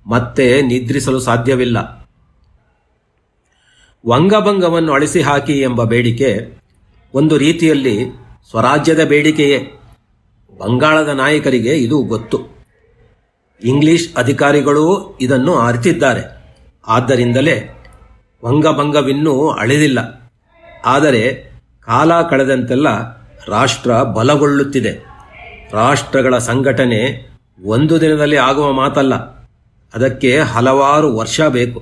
ಮತ್ತೆ ನಿದ್ರಿಸಲು ಸಾಧ್ಯವಿಲ್ಲ ವಂಗಭಂಗವನ್ನು ಅಳಿಸಿ ಹಾಕಿ ಎಂಬ ಬೇಡಿಕೆ ಒಂದು ರೀತಿಯಲ್ಲಿ ಸ್ವರಾಜ್ಯದ ಬೇಡಿಕೆಯೇ ಬಂಗಾಳದ ನಾಯಕರಿಗೆ ಇದು ಗೊತ್ತು ಇಂಗ್ಲಿಷ್ ಅಧಿಕಾರಿಗಳೂ ಇದನ್ನು ಅರಿತಿದ್ದಾರೆ ಆದ್ದರಿಂದಲೇ ವಂಗಭಂಗವಿನ್ನೂ ಅಳೆದಿಲ್ಲ ಆದರೆ ಕಾಲ ಕಳೆದಂತೆಲ್ಲ ರಾಷ್ಟ್ರ ಬಲಗೊಳ್ಳುತ್ತಿದೆ ರಾಷ್ಟ್ರಗಳ ಸಂಘಟನೆ ಒಂದು ದಿನದಲ್ಲಿ ಆಗುವ ಮಾತಲ್ಲ ಅದಕ್ಕೆ ಹಲವಾರು ವರ್ಷ ಬೇಕು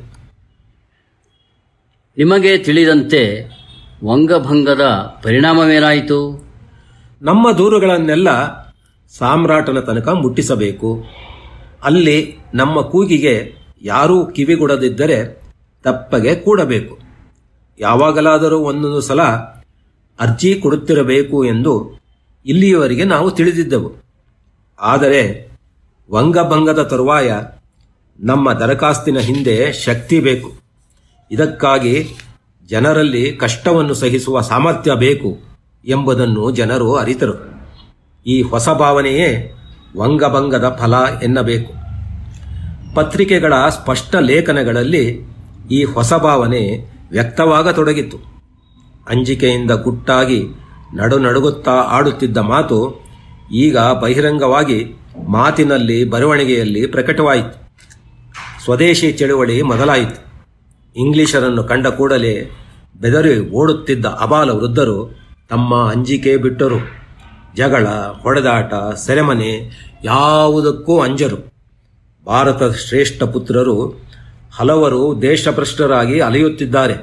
ನಿಮಗೆ ತಿಳಿದಂತೆ ವಂಗಭಂಗದ ಪರಿಣಾಮವೇನಾಯಿತು ನಮ್ಮ ದೂರುಗಳನ್ನೆಲ್ಲ ಸಾಮ್ರಾಟನ ತನಕ ಮುಟ್ಟಿಸಬೇಕು ಅಲ್ಲಿ ನಮ್ಮ ಕೂಗಿಗೆ ಯಾರೂ ಕಿವಿಗೊಡದಿದ್ದರೆ ತಪ್ಪಗೆ ಕೂಡಬೇಕು ಯಾವಾಗಲಾದರೂ ಒಂದೊಂದು ಸಲ ಅರ್ಜಿ ಕೊಡುತ್ತಿರಬೇಕು ಎಂದು ಇಲ್ಲಿಯವರೆಗೆ ನಾವು ತಿಳಿದಿದ್ದೆವು ಆದರೆ ವಂಗಭಂಗದ ತರುವಾಯ ನಮ್ಮ ದರಖಾಸ್ತಿನ ಹಿಂದೆ ಶಕ್ತಿ ಬೇಕು ಇದಕ್ಕಾಗಿ ಜನರಲ್ಲಿ ಕಷ್ಟವನ್ನು ಸಹಿಸುವ ಸಾಮರ್ಥ್ಯ ಬೇಕು ಎಂಬುದನ್ನು ಜನರು ಅರಿತರು ಈ ಹೊಸ ಭಾವನೆಯೇ ವಂಗಭಂಗದ ಫಲ ಎನ್ನಬೇಕು ಪತ್ರಿಕೆಗಳ ಸ್ಪಷ್ಟ ಲೇಖನಗಳಲ್ಲಿ ಈ ಹೊಸ ಭಾವನೆ ವ್ಯಕ್ತವಾಗತೊಡಗಿತು ಅಂಜಿಕೆಯಿಂದ ಗುಟ್ಟಾಗಿ ನಡು ನಡುಗುತ್ತಾ ಆಡುತ್ತಿದ್ದ ಮಾತು ಈಗ ಬಹಿರಂಗವಾಗಿ ಮಾತಿನಲ್ಲಿ ಬರವಣಿಗೆಯಲ್ಲಿ ಪ್ರಕಟವಾಯಿತು ಸ್ವದೇಶಿ ಚಳುವಳಿ ಮೊದಲಾಯಿತು ಇಂಗ್ಲಿಷರನ್ನು ಕಂಡ ಕೂಡಲೇ ಬೆದರಿ ಓಡುತ್ತಿದ್ದ ಅಬಾಲ ವೃದ್ಧರು ತಮ್ಮ ಅಂಜಿಕೆ ಬಿಟ್ಟರು ಜಗಳ ಹೊಡೆದಾಟ ಸೆರೆಮನೆ ಯಾವುದಕ್ಕೂ ಅಂಜರು ಭಾರತದ ಶ್ರೇಷ್ಠ ಪುತ್ರರು ಹಲವರು ದೇಶಭ್ರಷ್ಟರಾಗಿ ಅಲೆಯುತ್ತಿದ್ದಾರೆ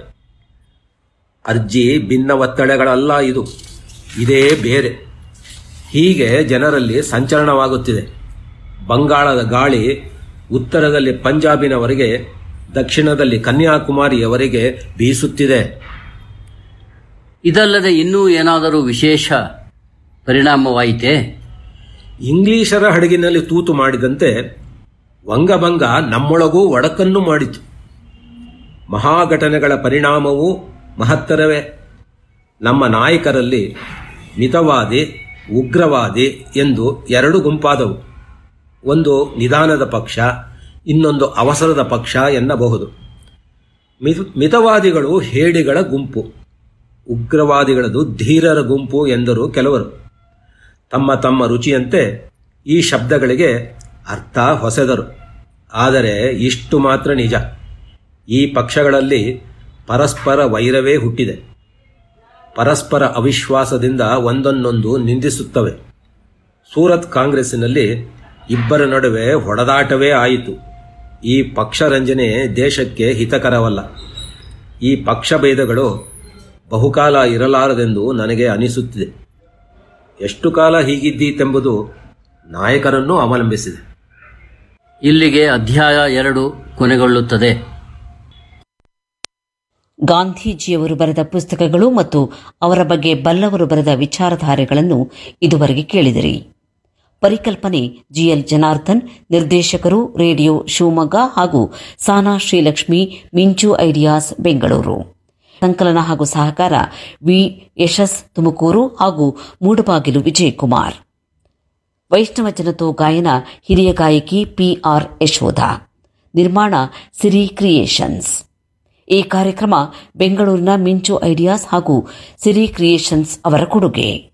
ಅರ್ಜಿ ಭಿನ್ನ ಒತ್ತಡಗಳಲ್ಲ ಇದು ಇದೇ ಬೇರೆ ಹೀಗೆ ಜನರಲ್ಲಿ ಸಂಚಲನವಾಗುತ್ತಿದೆ ಬಂಗಾಳದ ಗಾಳಿ ಉತ್ತರದಲ್ಲಿ ಪಂಜಾಬಿನವರೆಗೆ ದಕ್ಷಿಣದಲ್ಲಿ ಕನ್ಯಾಕುಮಾರಿಯವರೆಗೆ ಬೀಸುತ್ತಿದೆ ಇದಲ್ಲದೆ ಇನ್ನೂ ಏನಾದರೂ ವಿಶೇಷ ಪರಿಣಾಮವಾಯಿತೇ ಇಂಗ್ಲಿಷರ ಹಡಗಿನಲ್ಲಿ ತೂತು ಮಾಡಿದಂತೆ ವಂಗಭಂಗ ನಮ್ಮೊಳಗೂ ಒಡಕನ್ನು ಮಾಡಿತು ಮಹಾಘಟನೆಗಳ ಪರಿಣಾಮವೂ ಮಹತ್ತರವೇ ನಮ್ಮ ನಾಯಕರಲ್ಲಿ ಮಿತವಾದಿ ಉಗ್ರವಾದಿ ಎಂದು ಎರಡು ಗುಂಪಾದವು ಒಂದು ನಿಧಾನದ ಪಕ್ಷ ಇನ್ನೊಂದು ಅವಸರದ ಪಕ್ಷ ಎನ್ನಬಹುದು ಮಿತ ಮಿತವಾದಿಗಳು ಹೇಡಿಗಳ ಗುಂಪು ಉಗ್ರವಾದಿಗಳದು ಧೀರರ ಗುಂಪು ಎಂದರು ಕೆಲವರು ತಮ್ಮ ತಮ್ಮ ರುಚಿಯಂತೆ ಈ ಶಬ್ದಗಳಿಗೆ ಅರ್ಥ ಹೊಸೆದರು ಆದರೆ ಇಷ್ಟು ಮಾತ್ರ ನಿಜ ಈ ಪಕ್ಷಗಳಲ್ಲಿ ಪರಸ್ಪರ ವೈರವೇ ಹುಟ್ಟಿದೆ ಪರಸ್ಪರ ಅವಿಶ್ವಾಸದಿಂದ ಒಂದನ್ನೊಂದು ನಿಂದಿಸುತ್ತವೆ ಸೂರತ್ ಕಾಂಗ್ರೆಸ್ಸಿನಲ್ಲಿ ಇಬ್ಬರ ನಡುವೆ ಹೊಡೆದಾಟವೇ ಆಯಿತು ಈ ಪಕ್ಷರಂಜನೆ ದೇಶಕ್ಕೆ ಹಿತಕರವಲ್ಲ ಈ ಪಕ್ಷಭೇದಗಳು ಬಹುಕಾಲ ಇರಲಾರದೆಂದು ನನಗೆ ಅನಿಸುತ್ತಿದೆ ಎಷ್ಟು ಕಾಲ ಹೀಗಿದ್ದೀತೆಂಬುದು ನಾಯಕರನ್ನು ಅವಲಂಬಿಸಿದೆ ಇಲ್ಲಿಗೆ ಅಧ್ಯಾಯ ಎರಡು ಕೊನೆಗೊಳ್ಳುತ್ತದೆ ಗಾಂಧೀಜಿಯವರು ಬರೆದ ಪುಸ್ತಕಗಳು ಮತ್ತು ಅವರ ಬಗ್ಗೆ ಬಲ್ಲವರು ಬರೆದ ವಿಚಾರಧಾರೆಗಳನ್ನು ಇದುವರೆಗೆ ಕೇಳಿದಿರಿ ಪರಿಕಲ್ಪನೆ ಜಿಎಲ್ ಜನಾರ್ದನ್ ನಿರ್ದೇಶಕರು ರೇಡಿಯೋ ಶಿವಮೊಗ್ಗ ಹಾಗೂ ಸಾನಾ ಶ್ರೀಲಕ್ಷ್ಮಿ ಮಿಂಚು ಐಡಿಯಾಸ್ ಬೆಂಗಳೂರು ಸಂಕಲನ ಹಾಗೂ ಸಹಕಾರ ವಿ ಯಶಸ್ ತುಮಕೂರು ಹಾಗೂ ಮೂಡಬಾಗಿಲು ವಿಜಯಕುಮಾರ್ ವೈಷ್ಣವ ಜನತೋ ಗಾಯನ ಹಿರಿಯ ಗಾಯಕಿ ಪಿಆರ್ ಯಶೋಧ ನಿರ್ಮಾಣ ಸಿರಿ ಕ್ರಿಯೇಷನ್ಸ್ ಈ ಕಾರ್ಯಕ್ರಮ ಬೆಂಗಳೂರಿನ ಮಿಂಚು ಐಡಿಯಾಸ್ ಹಾಗೂ ಸಿರಿ ಕ್ರಿಯೇಷನ್ಸ್ ಅವರ ಕೊಡುಗೆ